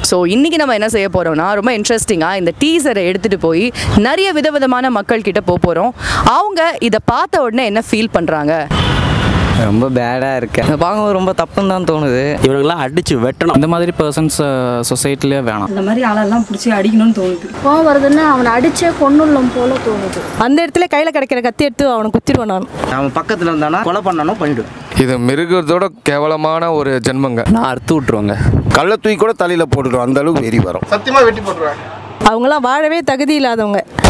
so இன்றைக்கி நம்ம என்ன செய்ய போகிறோம்னா ரொம்ப இன்ட்ரெஸ்டிங்காக இந்த டீசரை எடுத்துகிட்டு போய் நிறைய விதவிதமான மக்கள் கிட்ட போக போகிறோம் அவங்க இதை பார்த்த உடனே என்ன ஃபீல் பண்ணுறாங்க ரொம்ப பேடாக இருக்கு அதை பார்க்கும்போது ரொம்ப தப்புன்னு தான் தோணுது இவனுங்களாம் அடிச்சு வெட்டணும் இந்த மாதிரி பர்சன்ஸ் சொசைட்டிலே வேணாம் இந்த மாதிரி ஆளெல்லாம் பிடிச்சி அடிக்கணும்னு தோணுது கோவம் வருதுன்னா அவனை அடிச்சே கொன்னுள்ளம் போல தோணுது அந்த இடத்துல கையில் கிடைக்கிற கத்தி எடுத்து அவனை குத்திடுவான் நான் அவன் பக்கத்தில் இருந்தானா கொலை பண்ணணும் பண்ணிவிடுவேன் இது மிருகத்தோட கேவலமான ஒரு ஜென்மங்க நான் அறுத்து விட்ருவேங்க கள்ள தூக்கி கூட தலையில் போட்டுடும் அந்த அளவுக்கு வெறி வரும் அவங்களாம் வாழவே தகுதி இல்லாதவங்க